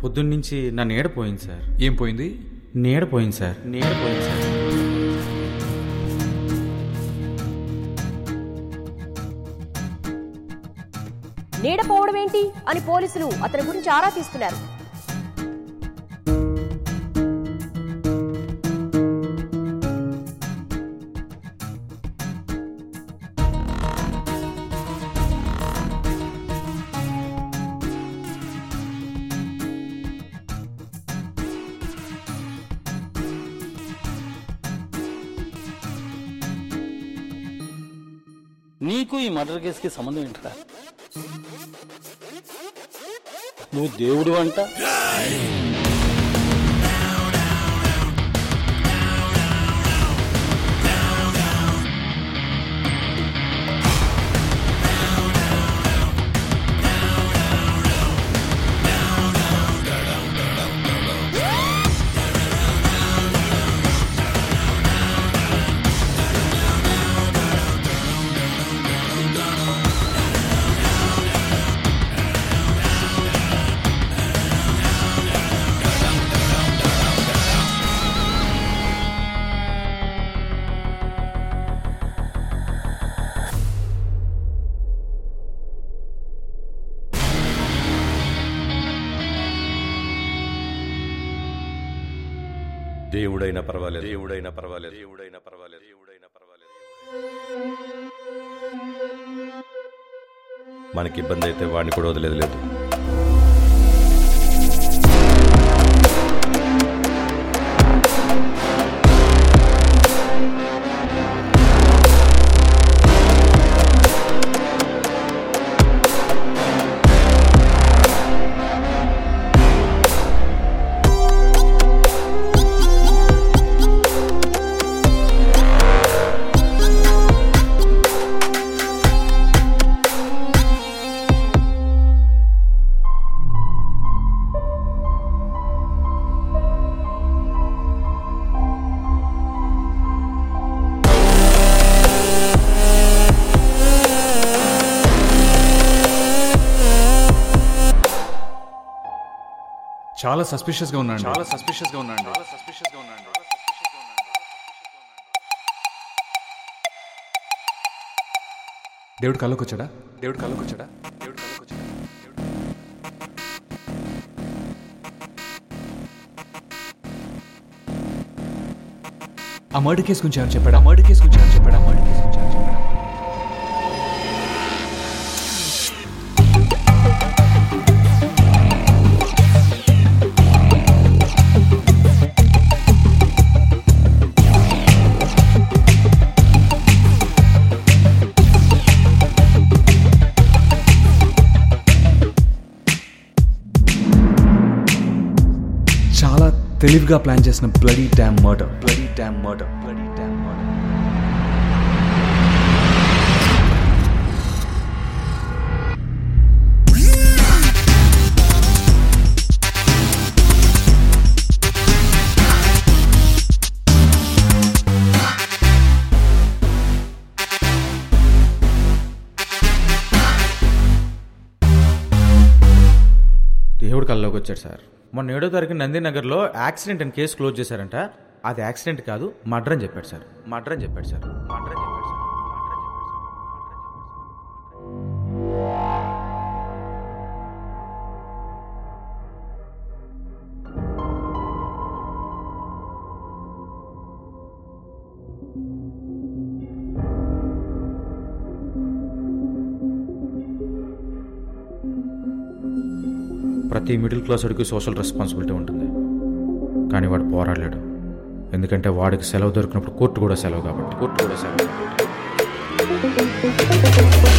పొద్దున్నుంచి నా నీడ పోయింది సార్ ఏం పోయింది నీడ పోయింది సార్ నీడ పోయింది సార్ నీడ పోవడం ఏంటి అని పోలీసులు అతని గురించి ఆరా తీస్తున్నారు నీకు ఈ మర్డర్ కేసుకి సంబంధం ఏంట్రా నువ్వు దేవుడు అంట దేవుడైనా పర్వాలేదు దేవుడైనా పర్వాలేదు దేవుడైనా పర్వాలేదు దేవుడైనా పర్వాలేదు మనకి ఇబ్బంది అయితే వాడిని కూడా వదిలేదు లేదు చాలా సస్పిషియస్ గా ఉన్నాడు చాలా సస్పిషియస్ గా ఉన్నాడు చాలా సస్పిషియస్ గా ఉన్నాడు దేవుడు కళ్ళకు వచ్చాడా దేవుడు కళ్ళకు వచ్చాడా దేవుడు కళ్ళకు వచ్చాడా ఆ మర్డర్ కేసు గురించి ఏమని చెప్పాడు ఆ మర్డర్ కేసు గురించి ఏమని చెప్పాడు ఆ మర్డర్ కేసు గురించి ఏమని చెప్పాడు చాలా తెలివిగా ప్లాన్ చేసిన bloody damn murder bloody damn murder bloody damn murder దేవుడు కల్లోకి వచ్చాడు సార్ మొన్న ఏడో తారీఖు నందినగర్లో యాక్సిడెంట్ అని కేసు క్లోజ్ చేశారంట అది యాక్సిడెంట్ కాదు మర్డర్ అని చెప్పాడు సార్ మర్డర్ అని చెప్పాడు సార్ మర్డర్ అని చెప్పాడు సార్ మర్డర్ అని చెప్పాడు సార్ ప్రతి మిడిల్ క్లాస్ వాడికి సోషల్ రెస్పాన్సిబిలిటీ ఉంటుంది కానీ వాడు పోరాడలేడు ఎందుకంటే వాడికి సెలవు దొరికినప్పుడు కోర్టు కూడా సెలవు కాబట్టి కోర్టు కూడా సెలవు కాబట్టి